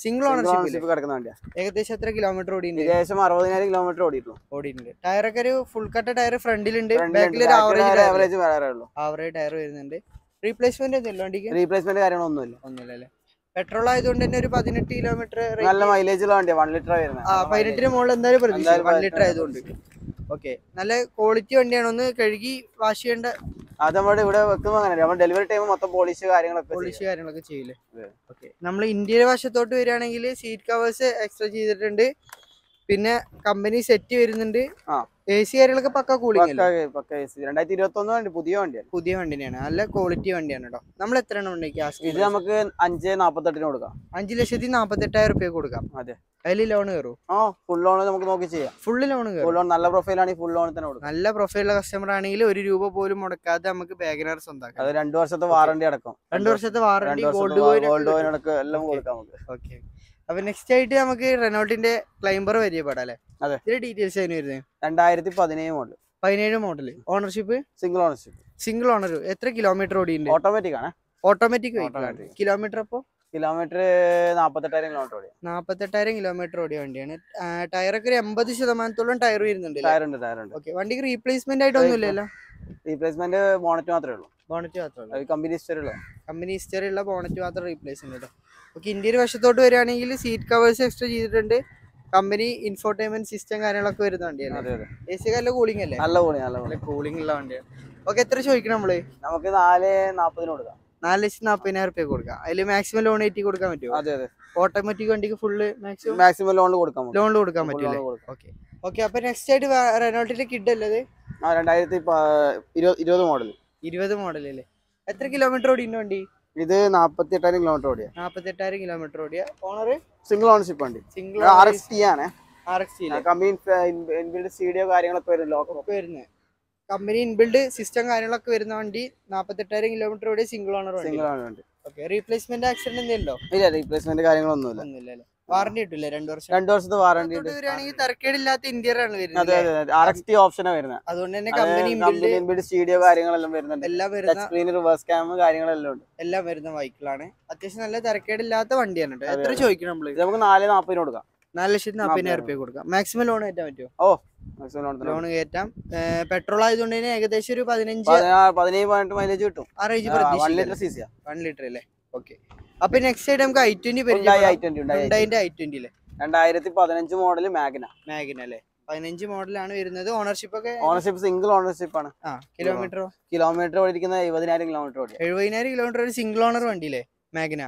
single ownership ownership കിടക്കുന്ന വണ്ടിയാ ഏകദേശം എത്ര കിലോമീറ്റർ ഓടിയുണ്ട് ഏകദേശം അറുപതിനായിരം കിലോമീറ്റർ ഓടിയിട്ടുള്ളൂ ഓടിയിട്ടുണ്ട് ടയറൊക്കെ ഒരു ഫുൾ കട്ട ടയർ ഫ്രണ്ടിലുണ്ട് ബാക്കിൽ ഒരു ആവറേജ് ആവറേജ് വേറെ ഉള്ളൂ ആവറേജ് ടയർ വരുന്നുണ്ട് റീപ്ലേസ്മെന്റ് ഒന്നുമില്ല വണ്ടിക്ക് റീപ്ലേസ്മെന്റ് കാര്യങ്ങളൊന്നുമില്ല ഒന്നുമില്ല അല്ലേ പെട്രോൾ ആയതുകൊണ്ട് തന്നെ ഒരു പതിനെട്ട് കിലോമീറ്റർ നല്ല മൈലേജ് ഉള്ള വണ്ടിയാ വൺ ലിറ്റർ വരുന്നത് ആ പതിനെട്ടിന് മുകളിൽ എന്തായാലും പ്രതീക്ഷ എന്തായാലും വൺ പതിനെട്ട് ലിറ്റർ ആയതുകൊണ്ട് ഓക്കെ നല്ല ക്വാളിറ്റി വണ്ടിയാണ് ഒന്ന് കഴുകി വാഷ് ചെയ്യേണ്ട അത് നമ്മുടെ ഇവിടെ വെക്കുമ്പോൾ അങ്ങനെ നമ്മൾ ഡെലിവറി ടൈം മൊത്തം പോളിഷ് കാര്യങ്ങളൊക്കെ പോളിഷ് കാര്യങ്ങളൊക്കെ ചെയ്യില്ലേ അതെ. ഓക്കെ നമ്മൾ ഇന്ത്യയുടെ വശത്തോട്ട് വരികയാണെങ്കിൽ സീറ്റ് കവേഴ്സ് എക്സ്ട്രാ ചെയ്തിട്ടുണ്ട് പിന്നെ കമ്പനി സെറ്റ് വരുന്നുണ്ട് ആ. എ സി കാര്യങ്ങളൊക്കെ പക്ക കൂളിംഗ് അല്ലേ പക്ക പക്ക AC. രണ്ടായിരത്തി ഇരുപത്തി ഒന്ന് വണ്ടി പുതിയ വണ്ടിയാണ് പുതിയ വണ്ടി തന്നെയാണ് നല്ല ക്വാളിറ്റി വണ്ടിയാണ് കേട്ടോ നമ്മൾ എത്രയാണ് വണ്ടിക്ക് ഇത് ആസ്കി നമുക്ക് അഞ്ച് നാപ്പത്തെട്ടിന് കൊടുക്കാം അഞ്ച് ലക്ഷത്തി നാപ്പത്തെട്ടായിരം റുപ്യ കൊടുക്കാം അതെ അതിൽ ലോൺ കയറും ആ ഫുൾ ലോൺ നമുക്ക് നോക്കി ചെയ്യാം ഫുള്ള് ലോൺ ഫുൾ കയറും ലോൺ നല്ല പ്രൊഫൈൽ ആണെങ്കിൽ ഫുൾ ലോൺ തന്നെ കൊടുക്കാം നല്ല പ്രൊഫൈലുള്ള കസ്റ്റമർ ആണെങ്കിൽ ഒരു രൂപ പോലും മുടക്കാതെ നമുക്ക് ബാഗിനാർ സ്വന്തമാക്കാം അത് രണ്ടു വർഷത്തെ വാറണ്ടി അടക്കം രണ്ട് വർഷത്തെ വാറണ്ടി രണ്ട് ഗോൾഡ് വർഷത്തെ കോയിൻ ഗോൾഡ് കോയിൻ അടക്കം എല്ലാം കൊടുക്കാം നമുക്ക് ഓക്കെ അപ്പൊ നെക്സ്റ്റ് ആയിട്ട് നമുക്ക് റെനോൾട്ടിന്റെ ക്ലൈംബർ പരിചയപ്പെടാം അല്ലേ അതെ. ഇതിന്റെ ഡീറ്റെയിൽസ് അതിന് വരുന്നത് രണ്ടായിരത്തി പതിനേഴ് മോഡൽ പതിനേഴ് model ownership single ownership single owner എത്ര കിലോമീറ്റർ ഓടിയുണ്ട് ഓട്ടോമാറ്റിക് ആണ് ഓട്ടോമാറ്റിക് Automatic. കിലോമീറ്റർ അപ്പോ കിലോമീറ്റർ നാപ്പത്തെട്ടായിരം കിലോമീറ്റർ ഓടിയാ നാപ്പത്തെട്ടായിരം കിലോമീറ്റർ ഓടിയ വണ്ടിയാണ് ടയറൊക്കെ ഒരു എൺപത് ശതമാനത്തോളം ടയർ വരുന്നുണ്ട് ടയർ ഉണ്ട് ടയർ ഉണ്ട് ഓക്കെ വണ്ടിക്ക് റീപ്ലേസ്മെന്റ് ആയിട്ടൊന്നും ഇല്ലല്ലോ റീപ്ലേസ്മെന്റ് ബോണറ്റ് മാത്രമേ ഉള്ളൂ ബോണറ്റ് മാത്രമേ അത് കമ്പനി ഹിസ്റ്ററി ഉള്ളൂ കമ്പനി ഹിസ്റ്ററി ഉള്ള ബോണറ്റ് മാത്രം റീപ്ലേസ് ഉണ്ട് ഓക്കെ ഇന്ത്യയുടെ വശത്തോട്ട് വരികയാണെങ്കിൽ സീറ്റ് കവേഴ്സ് എക്സ്ട്രാ ചെയ്തിട്ടുണ്ട് കമ്പനി ഇൻഫോർടൈൻമെന്റ് സിസ്റ്റം കാര്യങ്ങളൊക്കെ വരുന്ന വണ്ടിയാണ് അതെ അതെ എ സി നല്ല കൂളിംഗ് അല്ലേ നല്ല കൂടി നല്ല കൂടി നല്ല കൂളിംഗ് ഉള്ള വണ്ടിയാണ് ഓക്കെ എത്ര ചോദിക്കണം നമ്മള് നമുക്ക് നാല് നാപ്പതിന് കൊടുക്കാം നാല് ലക്ഷത്തി നാപ്പതിനായിരം റുപ്യ കൊടുക്കാം അതിൽ മാക്സിമം ലോൺ ഏറ്റി കൊടുക്കാൻ പറ്റുമോ അതെ അതെ ഓട്ടോമാറ്റിക് വണ്ടിക്ക് ഫുള്ള് മാക്സിമം മാക്സിമം ലോണിൽ കൊടുക്കാം നമുക്ക്. ലോണിൽ കൊടുക്കാൻ Full പറ്റുമല്ലേ loan കൊടുക്കാം ഓക്കെ ഓക്കെ അപ്പൊ നെക്സ്റ്റ് ആയിട്ട് റെനോൾട്ടിന്റെ കിഡ് അല്ലത് ആ രണ്ടായിരത്തി പ- ഇരുപത് ഇരുപത് മോഡൽ ഇരുപത് മോഡൽ അല്ലേ എത്ര കിലോമീറ്റർ ഓടിയുണ്ട് വണ്ടി ഇത് നാപ്പത്തി എട്ടായിരം കിലോമീറ്റർ ഓടിയ നാപ്പത്തെട്ടായിരം കിലോമീറ്റർ ഓടിയ ഓണർ സിംഗിൾ ഓണർഷിപ്പ് വണ്ടി സിംഗിൾ ആർ എക്സ് ടി ആണ് R X C company inbuilt stereo കാര്യങ്ങളൊക്കെ വരും ലോക്കോ ഒക്കെ വരുന്നത് കമ്പനി ഇൻബിൽഡ് സിസ്റ്റം കാര്യങ്ങളൊക്കെ വരുന്ന വണ്ടി നാപ്പത്തെട്ടായിരം കിലോമീറ്റർ ഓടിയ സിംഗിൾ ഓണർ വണ്ടി സിംഗിൾ ആണ് വണ്ടി ഓക്കെ റീപ്ലേസ്മെന്റ് ആക്സിഡന്റ് എന്തെങ്കിലും ഉണ്ടോ ഇല്ല റീപ്ലേസ്മെന്റ് കാര്യങ്ങളൊന്നുമില്ല ഒന്നുമില്ല അല്ലേ വാറണ്ടി കിട്ടില്ലേ രണ്ടു വർഷം രണ്ടു വർഷത്തെ വാറണ്ടി ഉണ്ട് തൊട്ട് വരികയാണെങ്കിൽ തരക്കേടില്ലാത്ത ഇന്ത്യർ ആണ് വരുന്നത് അതെ അതെ ആർ എക്സ് ടി ഓപ്ഷനാണ് വരുന്നത് അതുകൊണ്ട് തന്നെ company inbuilt company inbuilt stereo കാര്യങ്ങളെല്ലാം വരുന്നുണ്ട് എല്ലാം ടച്ച് വരുന്ന സ്ക്രീൻ റിവേഴ്സ് ക്യാം കാര്യങ്ങളെല്ലാം ഉണ്ട് എല്ലാം വരുന്ന ബൈക്കുകളാണ് അത്യാവശ്യം നല്ല തിരക്കേടില്ലാത്ത വണ്ടിയാണ് കേട്ടോ അതെ, എത്ര അതെ. ചോദിക്കണം നമ്മള് ഇത് നമുക്ക് നാല് നാപ്പതിന് കൊടുക്കാം നാല് ലക്ഷത്തി നാപ്പതിനായിരം നാപ്പതിനായിരം റുപ്യ കൊടുക്കാം മാക്സിമം ലോൺ കയറ്റാൻ പറ്റുമോ ഓ മാക്സിമം ലോൺ ലോൺ കയറ്റാം പെട്രോൾ ആയതുകൊണ്ട് തന്നെ ഏകദേശം ഒരു പതിനഞ്ച് പതിനേഴ് പതിനെട്ട് മൈലേജ് കിട്ടും ആ റേഞ്ച് വൺ പ്രതീക്ഷിക്കാം ലിറ്റർ സി സിയാ വൺ ലിറ്റർ അല്ലേ ഓക്കെ അപ്പൊ നെക്സ്റ്റ് ആയിട്ട് നമുക്ക് ഐ ട്വന്റി ഉണ്ടായി ഐ ട്വന്റി ഉണ്ടായി ഹുണ്ടായിന്റെ ഐ ട്വന്റി അല്ലേ രണ്ടായിരത്തി പതിനഞ്ച് മോഡൽ മാഗ്ന മാഗിന അല്ലേ പതിനഞ്ച് മോഡലാണ് വരുന്നത് ഓണർഷിപ്പ് ഒക്കെ ഓണർഷിപ്പ് സിംഗിൾ ഓണർഷിപ്പ് ആണ് ആ കിലോമീറ്ററോ കിലോമീറ്റർ ഓടിക്കുന്ന എഴുപതിനായിരം കിലോമീറ്റർ ഓടിയ എഴുപതിനായിരം കിലോമീറ്റർ ഒരു സിംഗിൾ ഓണർ വണ്ടിയില്ലേ മാഗിന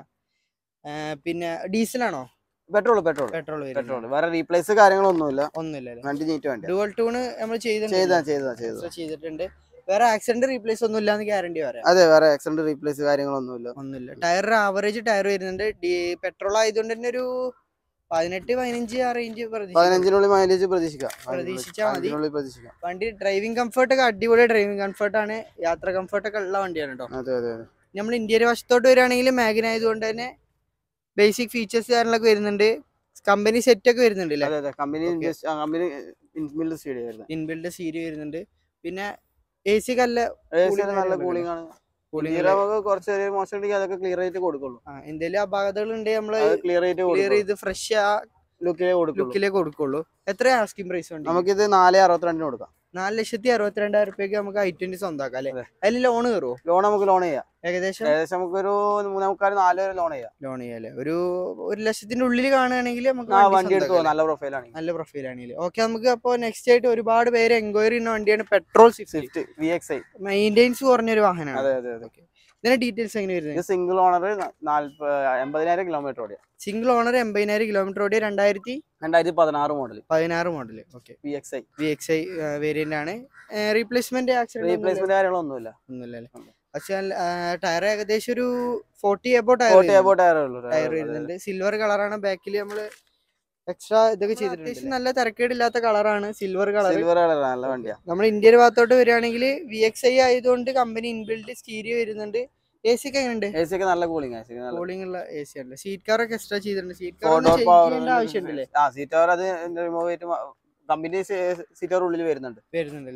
പിന്നെ ഡീസലാണോ പെട്രോൾ പെട്രോൾ പെട്രോൾ പെട്രോൾ വേറെ റീപ്ലേസ് കാര്യങ്ങളൊന്നുമില്ല ഒന്നുമില്ല അല്ലേ വണ്ടി നീറ്റ് വണ്ടി ഡുവൽ ടൂണ് നമ്മൾ ചെയ്താ ചെയ്തിട്ടുണ്ട് ചെയ്താ ചെയ്താ Extra ചെയ്തിട്ടുണ്ട് വേറെ ആക്സിഡന്റ് റീപ്ലേസ് ഒന്നും ഇല്ലാന്ന് ഗ്യാരണ്ടി പറയാം അതെ വേറെ ആക്സിഡന്റ് റീപ്ലേസ് കാര്യങ്ങളൊന്നുമില്ല ഒന്നുമില്ല ടയറിന്റെ ആവറേജ് ടയർ വരുന്നുണ്ട് പെട്രോൾ ആയതുകൊണ്ട് തന്നെ ഒരു പതിനെട്ട് പതിനഞ്ച് ആ റേഞ്ച് പതിനഞ്ചിനുള്ളിൽ മൈലേജ് പ്രതീക്ഷിക്കാം പ്രതീക്ഷിച്ചാ മതി. പതിനഞ്ചിനുള്ളിൽ പ്രതീക്ഷിക്കാം വണ്ടി ഡ്രൈവിംഗ് കംഫർട്ട് ഒക്കെ അടിപൊളി ഡ്രൈവിംഗ് കംഫർട്ട് ആണ് യാത്ര കംഫർട്ട് ഒക്കെ ഉള്ള വണ്ടിയാണ് കേട്ടോ അതെ അതെ അതെ നമ്മൾ ഇന്ത്യയുടെ വശത്തോട്ട് വരികയാണെങ്കിൽ മാഗിൻ ആയതുകൊണ്ട് തന്നെ ബേസിക് ഫീച്ചേഴ്സ് കാര്യങ്ങളൊക്കെ വരുന്നുണ്ട് കമ്പനി സെറ്റ് ഒക്കെ വരുന്നുണ്ട് അല്ലേ അതെ അതെ കമ്പനി Okay. കമ്പനി ഇൻബിൽഡ് സ്റ്റേഡിയം വരുന്നത് ഇൻബിൽഡ് സീരി വരുന്നുണ്ട് പിന്നെ എ സി കല്ല AC Cooling നല്ല കാര്യങ്ങളൊക്കെ കൂളിംഗ് ആണ് കൂളിംഗ് Gear നമുക്ക് കുറച്ച് ഒരു മോശം ഉണ്ടെങ്കിൽ അതൊക്കെ ക്ലിയർ ആയിട്ട് കൊടുക്കുള്ളൂ എന്തെങ്കിലും അപാകതകൾ ഉണ്ടെങ്കിൽ നമ്മള് അത് ക്ലിയർ ആയിട്ട് ക്ലിയർ കൊടുക്കുള്ളൂ ചെയ്ത് ഫ്രഷ് ആ ലുക്കിലേ കൊടുക്കുള്ളൂ ലുക്കിലേക്ക് കൊടുക്കുള്ളൂ എത്ര ആസ്കിംഗ് പ്രൈസ് ഉണ്ട് നമുക്കിത് നാല് അറുപത്തിരണ്ടിന് കൊടുക്കാം നാല് ലക്ഷത്തി അറുപത്തിരണ്ടായിരം റുപ്യക്ക് നമുക്ക് ഐ ട്വന്റി സ്വന്തമാക്കാം അല്ലെ അതെ. അതിൽ ലോൺ കയറുമോ ലോൺ നമുക്ക് ലോൺ ചെയ്യാം ഏകദേശം ഏകദേശം നമുക്കൊരു മൂന്നേമുക്കാൽ നാല് വരെ ലോൺ ചെയ്യാം ലോൺ ചെയ്യാല്ലേ ഒരു ഒരു ലക്ഷത്തിന്റെ ഉള്ളിൽ കാണുകയാണെങ്കിൽ നമുക്ക് ആ വണ്ടി വണ്ടി എടുത്തു സ്വന്തമാക്കാം നല്ല പ്രൊഫൈലാണ് നല്ല പ്രൊഫൈൽ ആണെങ്കിൽ ഓക്കെ നമുക്ക് അപ്പോൾ നെക്സ്റ്റ് ആയിട്ട് ഒരുപാട് പേര് എൻക്വയറി ചെയ്യുന്ന വണ്ടിയാണ് petrol Swift Swift V X I maintenance കുറഞ്ഞൊരു വാഹനമാണ് അതെ അതെ അതെ ഇതിന്റെ ഡീറ്റെയിൽസ് എങ്ങനെ വരുന്നത് ഇത് സിംഗിൾ ഓണർ നാല്പ എൺപതിനായിരം കിലോമീറ്റർ ഓടിയ സിംഗിൾ ഓണർ എൺപതിനായിരം കിലോമീറ്റർ ഓടിയ രണ്ടായിരത്തി രണ്ടായിരത്തി പതിനാറ് മോഡൽ പതിനാറ് model okay V X I V X I variant ആണ് റീപ്ലേസ്മെന്റ് ആക്സിഡന്റ് റീപ്ലേസ്മെന്റ് കാര്യങ്ങളൊന്നുമില്ല ഒന്നുമില്ല അല്ലേ ഉണ്ട്. പക്ഷെ ടയർ ഏകദേശം ഒരു forty above tyre forty above tyre ഉള്ളൂ ടയർ വരുന്നുണ്ട് സിൽവർ കളറാണ് ബാക്കിൽ നമ്മള് എക്സ്ട്രാ ഇതൊക്കെ ചെയ്തിട്ടുണ്ട് അത്യാവശ്യം നല്ല തിരക്കേടില്ലാത്ത കളറാണ് സിൽവർ കളർ സിൽവർ കളർ നല്ല വണ്ടിയാ നമ്മൾ ഇന്ത്യയുടെ ഭാഗത്തോട്ട് വരികയാണെങ്കിൽ വി എക്സ് ഐ ആയതുകൊണ്ട് കമ്പനി ഇൻബിൽഡ് സ്റ്റീരിയോ വരുന്നുണ്ട് എ സി ഒക്കെ എങ്ങനെയുണ്ട് എ സി ഒക്കെ നല്ല കൂളിംഗ് എ സി നല്ല കൂളിംഗ് ഉള്ള എ സി ആണ് സീറ്റ് കാർ ഒക്കെ എക്സ്ട്രാ ചെയ്തിട്ടുണ്ട് seat four car door power ചെയ്യേണ്ട ആവശ്യമുണ്ടല്ലേ ആ സീറ്റ് കവർ അത് റിമൂവ് ചെയ്തിട്ട് കമ്പനി സീറ്റ് കവർ ഉള്ളിൽ വരുന്നുണ്ട് വരുന്നുണ്ടല്ലേ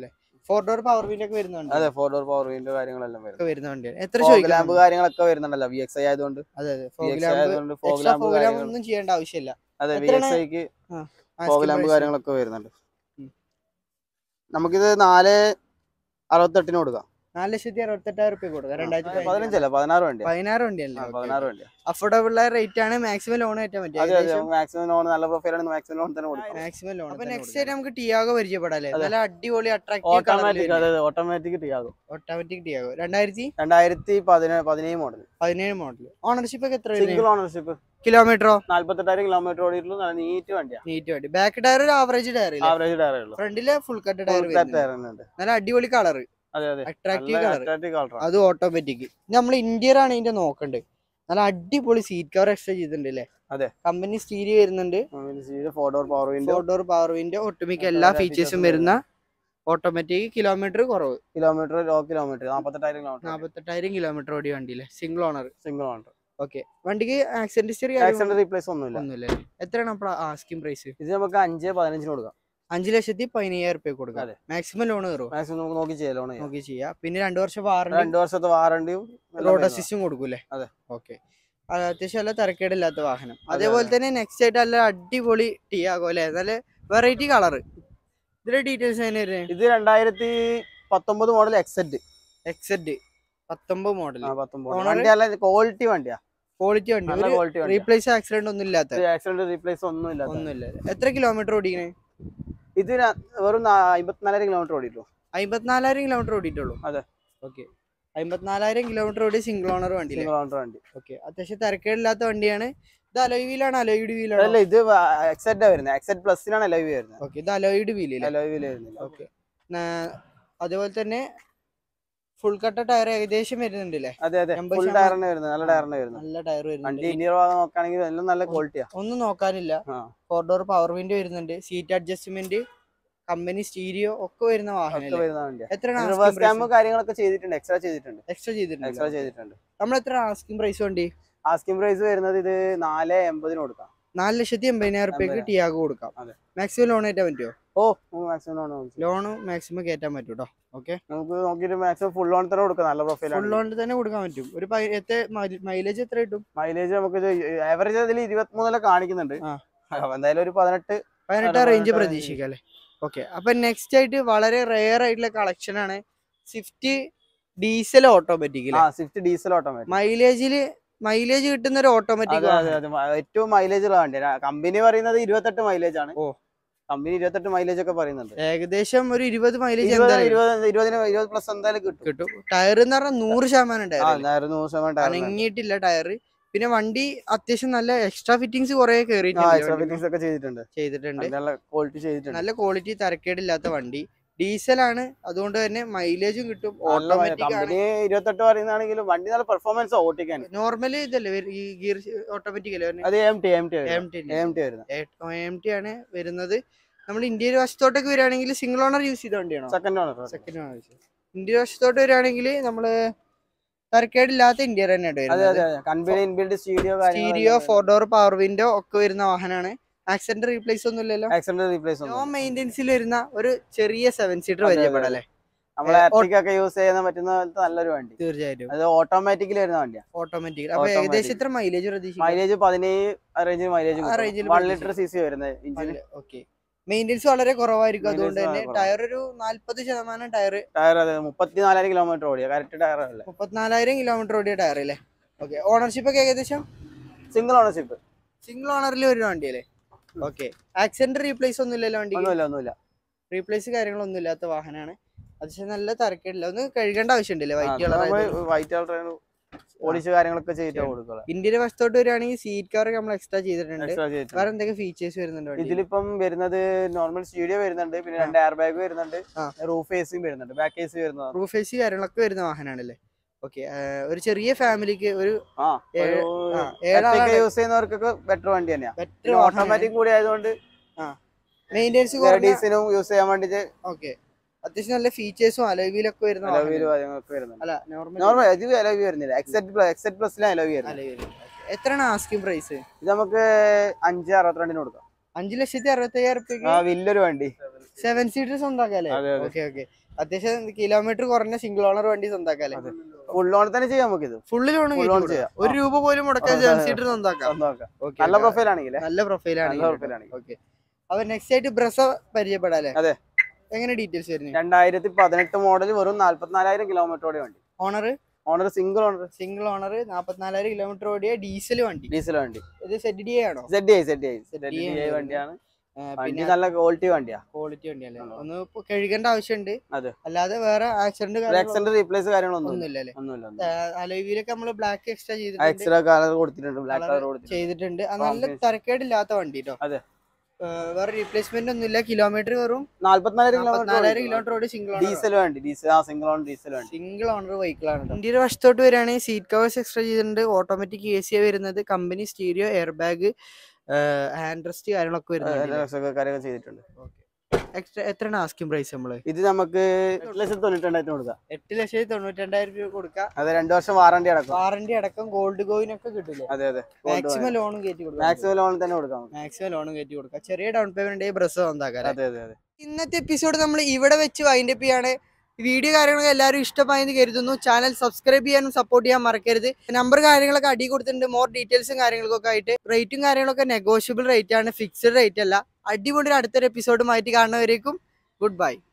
ഫോർ ഡോർ പവർ വീൽ ഒക്കെ വരുന്നുണ്ട് അതെ ഫോർ ഡോർ പവർ വിൻഡോ കാര്യങ്ങളെല്ലാം വരും ഒക്കെ വരുന്ന വണ്ടിയാണ് എത്ര ഫോഗ് ലാമ്പ് ചോദിക്കാം കാര്യങ്ങളൊക്കെ വരുന്നുണ്ടല്ലോ വി എക്സ് ഐ ആയതുകൊണ്ട് അതെ അതെ വി ഫോഗ് എക്സ് ലാമ്പ് ആയതുകൊണ്ട് fog extra lamp fog lamp കാര്യങ്ങൾ ഒന്നും ചെയ്യേണ്ട ആവശ്യമില്ല അതെ വി എത്രയാണ്? എക്സ് ഐക്ക് Asking ഫോഗ് ലാമ്പ് price. കാര്യങ്ങളൊക്കെ വരുന്നുണ്ട് ഉം. നമുക്കിത് നാല് അറുപത്തെട്ടിന് കൊടുക്കാം നാല് ലക്ഷത്തി അറുപത്തെട്ടായിരം റുപ്യ കൊടുക്കാം രണ്ടായിരത്തി പതിനഞ്ചല്ല പതിനാറ് വണ്ടിയാ പതിനാറ് വണ്ടിയല്ലേ പതിനാറ് വണ്ടിയാ അഫോർഡബിൾ ആയ റേറ്റ് ആണ് മാക്സിമം ലോൺ കയറ്റാൻ അതെ അതെ പറ്റും മാക്സിമം ലോൺ നല്ല പ്രൊഫൈലാണ് മാക്സിമം ലോൺ തന്നെ കൊടുക്കാം മാക്സിമം ലോൺ അപ്പൊ നെക്സ്റ്റ് ആയിട്ട് നമുക്ക് ടിയാഗോ പരിചയപ്പെടാം അല്ലേ നല്ല അടിപൊളി അട്രാക്റ്റീവ് ഓട്ടോമാറ്റിക് അതെ ഓട്ടോമാറ്റിക് ടിയാഗോ ഓട്ടോമാറ്റിക് ടിയാഗോ രണ്ടായിരത്തി രണ്ടായിരത്തി പതിനേഴ് പതിനേഴ് മോഡൽ പതിനേഴ് മോഡൽ ഓണർഷിപ്പ് ഒക്കെ എത്ര സിംഗിൾ ഓണർഷിപ്പ് കിലോമീറ്ററോ നാല്പത്തെട്ടായിരം കിലോമീറ്റർ ഓടിയിട്ടുള്ള നല്ല നീറ്റ് വണ്ടിയാ നീറ്റ് വണ്ടി ബാക്ക് ടയർ ഒരു ആവറേജ് ടയർ ആവറേജ് ടയറേ ഉള്ളൂ ഫ്രണ്ടിലെ ഫുൾ കട്ട് ടയർ ടയർ ഉണ്ട് നല്ല അടിപൊളി കളർ അതെ അതെ അട്രാക്റ്റീവ് നല്ല കളർ attractive colour ആ. അത് ഓട്ടോമാറ്റിക് നമ്മൾ ഇന്ത്യർ ആണ് ഇതിന്റെ നോക്കണ്ടത് നല്ല അടിപൊളി സീറ്റ് കവർ എക്സ്ട്രാ ചെയ്തിട്ടുണ്ട് അല്ലേ അതെ. കമ്പനി സ്റ്റീരി വരുന്നുണ്ട് four door power window four door power window ഒട്ടുമിക്ക മറ്റേ എല്ലാ എല്ലാ ഫീച്ചേഴ്സും features വരുന്ന ഓട്ടോമാറ്റിക് കിലോമീറ്റർ കുറവ് കിലോമീറ്റർ ലോ കിലോമീറ്റർ നാപ്പത്തെട്ടായിരം കിലോമീറ്റർ നാപ്പത്തെട്ടായിരം കിലോമീറ്റർ ഓടിയ വണ്ടിയില്ലേ single owner single owner okay വണ്ടിക്ക് ആക്സിഡന്റ് ഹിസ്റ്ററി ആക്സിഡന്റ് റീപ്ലേസ് ഒന്നുമില്ല ഒന്നുമില്ല എത്രയാണ് അപ്പോൾ ആസ്കിംഗ് പ്രൈസ് ഇത് നമുക്ക് അഞ്ച് പതിനഞ്ചിന് കൊടുക്കാം അഞ്ച് ലക്ഷത്തി പതിനയ്യായിരം റുപ്യ കൊടുക്കാം അതെ. മാക്സിമം ലോൺ കയറും മാക്സിമം നമുക്ക് നോക്കി ചെയ്യാം ലോൺ നോക്കി ചെയ്യാം പിന്നെ രണ്ടു വർഷം വാറണ്ടി രണ്ട് വർഷത്തെ വാറണ്ടിയും റോഡ് അസിസ്റ്റും കൊടുക്കൂലേ അതെ. ഓക്കെ അത്യാവശ്യം നല്ല തിരക്കേടില്ലാത്ത വാഹനം അതെ, അതേപോലെ തന്നെ നെക്സ്റ്റ് ആയിട്ട് നല്ല അടിപൊളി ടിയാഗോ അല്ലെ നല്ല വെറൈറ്റി കളർ ഇതിന്റെ ഡീറ്റെയിൽസ് എങ്ങനെ വരുന്നത് ഇത് രണ്ടായിരത്തി പത്തൊമ്പത് മോഡൽ എക്സെറ്റ് എക്സെഡ് പത്തൊമ്പത് മോഡൽ പത്തൊമ്പത് Owner? വണ്ടി നല്ല ക്വാളിറ്റി വണ്ടിയാ ക്വാളിറ്റി വണ്ടി നല്ല ഒരു ക്വാളിറ്റി വണ്ടി റീപ്ലേസ് ആക്സിഡന്റ് ഒന്നും ഇല്ലാത്ത ആക്സിഡന്റ് റീപ്ലേസ് ഒന്നും ഇല്ല ഒന്നുമില്ല എത്ര കിലോമീറ്റർ ഓടിക്കണേ ഇത് ര- വെറും നാ- അമ്പത്തിനാലായിരം കിലോമീറ്റർ ഓടിയിട്ടു അമ്പത്തിനാലായിരം കിലോമീറ്റർ ഓടിയിട്ടുള്ളൂ അതെ. ഓക്കെ അമ്പത്തിനാലായിരം കിലോമീറ്റർ ഓടി സിംഗിൾ ഓണർ വണ്ടി സിംഗിൾ ഓണർ വണ്ടി ഓക്കെ അത്യാവശ്യം തിരക്കേടില്ലാത്ത വണ്ടിയാണ് ഇത് അലോയ് വീലാണ് അലോയിഡ് വീലാണ് അല്ല ഇത് എക്സെറ്റ് വരുന്നത് എക്സെറ്റ് പ്ലസിനാണ് എലവ് വരുന്നത് ഓക്കെ ഇത് അലോയിഡ് വീല് എലവ് വരുന്നില്ല ഓക്കെ അതേപോലെ തന്നെ ഫുൾ കട്ട ടയർ ഏകദേശം വരുന്നുണ്ട് അല്ലേ അതെ അതെ എൺപത് ഫുൾ ശതമാനം- ടയറിന് വരുന്നത് നല്ല ടയറിന് വരുന്നത് നല്ല ടയർ വണ്ടി വരുന്നുണ്ട് ഇന്റീരിയർ ഭാഗം നോക്കുകയാണെങ്കിൽ എല്ലാം നല്ല ക്വാളിറ്റിയാ ഒന്നും നോക്കാനില്ല ആ. ഫോർ ഡോർ പവർ വിൻഡോ വരുന്നുണ്ട് സീറ്റ് അഡ്ജസ്റ്റ്മെന്റ് കമ്പനി സ്റ്റീരിയോ ഒക്കെ വരുന്ന ഒക്കെ വാഹനം വരുന്ന വണ്ടിയാ എത്രയാണ് റിവേഴ്സ് ക്യാമ്പ് കാര്യങ്ങളൊക്കെ ചെയ്തിട്ടുണ്ട് എക്സ്ട്രാ ചെയ്തിട്ടുണ്ട് എക്സ്ട്രാ ചെയ്തിട്ടുണ്ട് എക്സ്ട്രാ ചെയ്തിട്ടുണ്ട് നമ്മൾ എത്ര ആസ്കിംഗ് പ്രൈസ് വണ്ടി ആസ്കിംഗ് പ്രൈസ് വരുന്നത് ഇത് നാല് എൺപതിന് കൊടുക്കാം നാല് ലക്ഷത്തി എൺപതിനായിരം റുപ്യക്ക് എൺപതിനായിരം. ടിയാഗോ കൊടുക്കാം അതെ. മാക്സിമം ലോൺ കയറ്റാൻ പറ്റുമോ ഓ മാക്സിമം ലോൺ ലോൺ മാക്സിമം കയറ്റാൻ പറ്റും കേട്ടോ ഓക്കെ നമുക്ക് നോക്കിയിട്ട് മാക്സിമം ഫുൾ ലോൺ തന്നെ കൊടുക്കാം നല്ല ഫുൾ പ്രൊഫൈലാണ് ലോൺ തന്നെ കൊടുക്കാൻ പറ്റും ഒരു പൈ- എത്ര മൈലേജ് എത്ര കിട്ടും മൈലേജ് നമുക്ക് ആവറേജ് അതിൽ ഇരുപത്തിമൂന്നിലെ കാണിക്കുന്നുണ്ട് ആ. അപ്പൊ എന്തായാലും ഒരു പതിനെട്ട് പതിനെട്ട് അതെ, റേഞ്ച് പതിനെട്ട് പ്രതീക്ഷിക്കാം അല്ലേ ഓക്കെ അപ്പൊ നെക്സ്റ്റ് ആയിട്ട് വളരെ റെയർ ആയിട്ടുള്ള കളക്ഷൻ ആണ് സ്വിഫ്റ്റ് ഡീസൽ ഓട്ടോമാറ്റിക് ആ സ്വിഫ്റ്റ് ഡീസൽ ഓട്ടോമാറ്റിക് മൈലേജില് മൈലേജ് കിട്ടുന്ന ഒരു ഓട്ടോമാറ്റിക് അതെ അതെ അതെ മ- ഏറ്റവും മൈലേജ് ഉള്ള വണ്ടി കമ്പനി പറയുന്നത് ഇരുപത്തെട്ട് മൈലേജ് ആണ് ഓ. കമ്പനി ഇരുപത്തെട്ട് മൈലേജ് ഒക്കെ പറയുന്നുണ്ട് ഏകദേശം ഒരു ഇരുപത് മൈലേജ് ഇരുപത് എന്തായാലും ഇരുപത് ഇരുപതിന് ഇരുപത് പ്ലസ് എന്തായാലും കിട്ടും കിട്ടും ടയർ എന്ന് പറഞ്ഞാൽ നൂറ് ശതമാനം ആ ടയർ നേരെ നൂറ് ശതമാനം ടയർ അനങ്ങിയിട്ടില്ല ടയർ പിന്നെ വണ്ടി അത്യാവശ്യം നല്ല എക്സ്ട്രാ ഫിറ്റിങ്സ് കുറെ ആ എക്സ്ട്രാ കയറിയിട്ടുണ്ട് ഫിറ്റിംഗ്സ് ഒക്കെ ചെയ്തിട്ടുണ്ട് ചെയ്തിട്ടുണ്ട് നല്ല ക്വാളിറ്റി ചെയ്തിട്ടുണ്ട് നല്ല ക്വാളിറ്റി തരക്കേടില്ലാത്ത വണ്ടി ഡീസൽ ആണ് അതുകൊണ്ട് തന്നെ മൈലേജും കിട്ടും നല്ല ഓട്ടോമാറ്റിക് ആണ് കമ്പനി ഇരുപത്തെട്ട് പറയുന്നതാണെങ്കിലും വണ്ടി നല്ല പെർഫോമൻസ് ഓട്ടിക്കാൻ നോർമലി ഇതല്ലേ വര- ഈ ഗിയർ ഓട്ടോമാറ്റിക് അല്ലേ അത് M T M T M T M T വരുന്നത് എം ടി ആണ് വരുന്നത് നമ്മൾ ഇന്ത്യയിൽ വശത്തോട്ടൊക്കെ വരികയാണെങ്കിൽ സിംഗിൾ ഓണർ യൂസ് ചെയ്ത വണ്ടിയാണോ second owner second owner India വശത്തോട്ട് വരികയാണെങ്കിൽ നമ്മള് തരക്കേടില്ലാത്ത ഇന്ത്യ തന്നെ അതെ വരുന്നത് അതെ അതെ company inbuilt stereo stereo four door power window ഒക്കെ വരുന്ന വാഹനമാണ് ആക്സിഡന്റ് റീപ്ലേസ് ഒന്നും ഇല്ലല്ലോ ആക്സിഡന്റ് റീപ്ലേസ് ലോ മെയിൻ്റെനൻസിൽ വരുന്ന ഒരു ചെറിയ സെവൻ സീറ്റർ അതെ, അതെ, പരിചയപ്പെടാം അല്ലേ നമ്മളെ ഏ, ഓ- ഒക്കെ യൂസ് ചെയ്യാൻ പറ്റുന്ന പോലത്തെ നല്ലൊരു വണ്ടി തീർച്ചയായിട്ടും അത് ഓട്ടോമാറ്റിക്കലി വരുന്ന വണ്ടിയാണ് ഓട്ടോമാറ്റിക് അപ്പൊ Automatic. ഏകദേശം ഇത്ര മൈലേജ് പ്രതീക്ഷിക്കാം മൈലേജ് പതിനേഴ് റേഞ്ചിൽ മൈലേജ് ആ range ല് വൺ മതി. ലിറ്റർ സി സി വരുന്നത് ഇഞ്ചിന് ഓക്കെ മെയിൻ്റെനൻസ് വളരെ കുറവായിരിക്കും അതുകൊണ്ട് Maintenance തന്നെ വളരെ ടയർ ഒരു നാല്പത് ശതമാനം ടയർ ടയർ അതെ മുപ്പത്തിനാലായിരം കിലോമീറ്റർ ഓടിയ കറക്റ്റ് ടയർ അല്ലേ മുപ്പത്തിനാലായിരം കിലോമീറ്റർ ഓടിയ ടയർ അല്ലേ ഓക്കെ ഓണർഷിപ്പ് ഒക്കെ ഏകദേശം സിംഗിൾ ഓണർഷിപ്പ് സിംഗിൾ ഓണറിൽ ഒരു വണ്ടിയല്ലേ ഓക്കെ ആക്സിഡന്റ് റീപ്ലേസ് ഒന്നും ഇല്ലല്ലോ വണ്ടി ഒന്നുമില്ല ഒന്നുമില്ല റീപ്ലേസ് കാര്യങ്ങളൊന്നും ഇല്ലാത്ത വാഹനമാണ് അത് നല്ല തിരക്കില്ല ഒന്ന് കഴുകേണ്ട ആവശ്യമുണ്ടല്ലേ വൈറ്റ് കളർ വൈറ്റ് കളർ ഓടിച്ച് കാര്യങ്ങളൊക്കെ ചെയ്തിട്ട് കൊടുക്കുക ഇന്ത്യയുടെ വശത്തോട്ട് വരികയാണെങ്കിൽ സീറ്റ് കവർ നമ്മൾ എക്സ്ട്രാ ചെയ്തിട്ടുണ്ട് എക്സ്ട്രാ ചെയ്തിട്ട് വേറെ എന്തൊക്കെ ഫീച്ചേഴ്സ് വരുന്നുണ്ട് വണ്ടിയിൽ? ഇതിലിപ്പം വരുന്നത് നോർമൽ സ്റ്റീഡിയോ വരുന്നുണ്ട് പിന്നെ രണ്ട് എയർ ബാഗ് വരുന്നുണ്ട് ആ. റൂഫ് എ സിയും വരുന്നുണ്ട് ബാക്ക് എ സി വരുന്നതാണ് റൂഫ് എ സി കാര്യങ്ങളൊക്കെ വരുന്ന വാഹനമാണല്ലേ ഓക്കെ ഒരു ചെറിയ ഫാമിലിക്ക് ഒരു ആ ഏഴ്- ആ, ഏഴാളാണ് യൂസ് ചെയ്യുന്നവർക്കൊക്കെ ബെറ്റർ വണ്ടി തന്നെയാണ് ബെറ്റർ ഓട്ടോമാറ്റിക് കൂടി ആയതുകൊണ്ട് മെയിൻ്റെനൻസ് കുറഞ്ഞ ലേഡീസിനും യൂസ് ചെയ്യാൻ വേണ്ടിട്ട് ഓക്കെ അത്യാവശ്യം നല്ല ഫീച്ചേഴ്സും അലവിലൊക്കെ വരുന്ന അലോവീല് വാഹനം. കാര്യങ്ങളൊക്കെ വരുന്നുണ്ട് അല്ല നോർമൽ നോർമൽ ഇത് അലോവി വരുന്നില്ല എക്സെറ്റ് എക്സെറ്റ് പ്ലസിലാണ് അലോവി വരുന്നത് അലവിൽ എത്രയാണ് ആസ്കിംഗ് പ്രൈസ് ഇത് നമുക്ക് അഞ്ച് അറുപത്തിരണ്ടിന് കൊടുക്കാം അഞ്ചു ലക്ഷത്തി അറുപത്തി അയ്യായിരം റുപ്യക്ക് ആ വലിയൊരു വണ്ടി സെവൻ സീറ്റർ സ്വന്തമാക്കാം അല്ലേ അതെ, അതെ. ഓക്കെ ഓക്കെ അത്യാവശ്യം കിലോമീറ്റർ കുറഞ്ഞ സിംഗിൾ ഓണർ വണ്ടി സ്വന്താക്കാല്ലേ അതെ. ഫുൾ ലോൺ തന്നെ ചെയ്യാം നമുക്ക് ഇത് ഫുള്ള് ലോൺ Full loan ചെയ്യാം. ഒരു രൂപ പോലും മുടക്കാൻ അതെ, സെവൻ അതെ. സീറ്റർ സ്വന്താക്കാം സ്വന്തമാക്കാം Okay, നല്ല okay. പ്രൊഫൈൽ ആണെങ്കിലേ നല്ല പ്രൊഫൈലാണ് നല്ല പ്രൊഫൈൽ ആണെങ്കിൽ ഓക്കെ അപ്പൊ നെക്സ്റ്റ് ആയിട്ട് ബ്രസ പരിചയപ്പെടാല്ലേ അതെ. എങ്ങനെ ഡീറ്റെയിൽസ് വരുന്നത് രണ്ടായിരത്തി പതിനെട്ട് മോഡൽ വെറും നാല്പത്തിനാലായിരം കിലോമീറ്ററോടെ വണ്ടി owner owner single owner single owner നാപ്പത്തിനാലായിരം കിലോമീറ്റർ ഓടിയ ഡീസൽ വണ്ടി ഡീസൽ വണ്ടി ഇത് സെറ്റ് ഡി ആണോ Z I Z I Z ZDI I വണ്ടിയാണ് ആ, വണ്ടി പിന്നെ നല്ല ക്വാളിറ്റി വണ്ടിയാ ക്വാളിറ്റി വണ്ടിയല്ലേ ഉം. ഒന്ന് ഇപ്പൊ കഴുകേണ്ട ആവശ്യമുണ്ട് അതെ. അല്ലാതെ വേറെ ആക്സിഡന്റ് ആക്സിഡന്റ് റീപ്ലേസ് കാര്യങ്ങളൊന്നും ഒന്നുമില്ല അല്ലേ ഒന്നുമില്ല അലോയിലൊക്കെ നമ്മള് ബ്ലാക്ക് എക്സ്ട്രാ ചെയ്തിട്ടുണ്ട് എക്സ്ട്രാ കളർ കൊടുത്തിട്ടുണ്ട് ബ്ലാക്ക് Colour കളർ കൊടുത്തിട്ടുണ്ട് ചെയ്തിട്ടുണ്ട് അത് നല്ല Combination. തരക്കേടില്ലാത്ത വണ്ടി കേട്ടോ അതെ. വേറെ റീപ്ലേസ്മെന്റ് ഒന്നുമില്ല കിലോമീറ്റർ വെറും നാല്പത്തിനാലായിരം നാലായിരം കിലോമീറ്റർ കിലോമീറ്റർ ഓടി സിംഗിൾ ഡീസൽ വണ്ടി ഡീസൽ ആ സിംഗിൾ ഓൺ ഡീസൽ വണ്ടി സിംഗിൾ ഓണർ വെഹിക്കിളാണ് ഇന്ത്യയുടെ വശത്തോട്ട് വരികയാണെങ്കിൽ സീറ്റ് കവേഴ്സ് എക്സ്ട്രാ ചെയ്തിട്ടുണ്ട് ഓട്ടോമാറ്റിക് എ സി വരുന്നത് company stereo air bag hand rest കാര്യങ്ങളൊക്കെ വരുന്നുണ്ട് കാര്യങ്ങൾ ചെയ്തിട്ടുണ്ട് എക്സ്ട്രാ എത്രയാണ് ആസ്കിംഗ് പ്രൈസ് നമ്മള് ഇത് നമുക്ക് എട്ട് ലക്ഷത്തി തൊണ്ണൂറ്റി രണ്ടായിരത്തി കൊടുക്കാം എട്ട് ലക്ഷത്തി തൊണ്ണൂറ്റി രണ്ടായിരം രൂപ കൊടുക്കാം അത് രണ്ടു വർഷം വാറണ്ടി അടക്കം വാറന്റി അടക്കം ഗോൾഡ് കോയിൻ ഒക്കെ കിട്ടില്ലേ അതെ അതെ മാക്സിമം ലോണും കയറ്റി കൊടുക്കാം മാക്സിമം ലോൺ തന്നെ കൊടുക്കാം നമുക്ക്. മാക്സിമം ലോണും കയറ്റി കൊടുക്കാം ചെറിയ ഡൗൺ പേയ്മെന്റ് ബ്രസ് സ്വന്താക്കാം അതെ അതെ അതെ ഇന്നത്തെ എപ്പിസോഡ് നമ്മൾ ഇവിടെ വെച്ച് വൈൻഡ് അപ്പ് ചെയ്യാണ് വീഡിയോ കാര്യങ്ങളൊക്കെ എല്ലാവരും ഇഷ്ടമായെന്ന് കരുതുന്നു ചാനൽ സബ്സ്ക്രൈബ് ചെയ്യാനും സപ്പോർട്ട് ചെയ്യാൻ മറക്കരുത് നമ്പർ കാര്യങ്ങളൊക്കെ അടി കൊടുത്തിട്ടുണ്ട് മോർ ഡീറ്റെയിൽസും കാര്യങ്ങളൊക്കെ ആയിട്ട് റേറ്റും കാര്യങ്ങളൊക്കെ നെഗോഷ്യബിൾ റേറ്റ് ആണ് ഫിക്സ്ഡ് റേറ്റ് അല്ല അടിപൊളി അടുത്തൊരു എപ്പിസോഡുമായിട്ട് കാണുന്നവരേക്കും ഗുഡ് ബൈ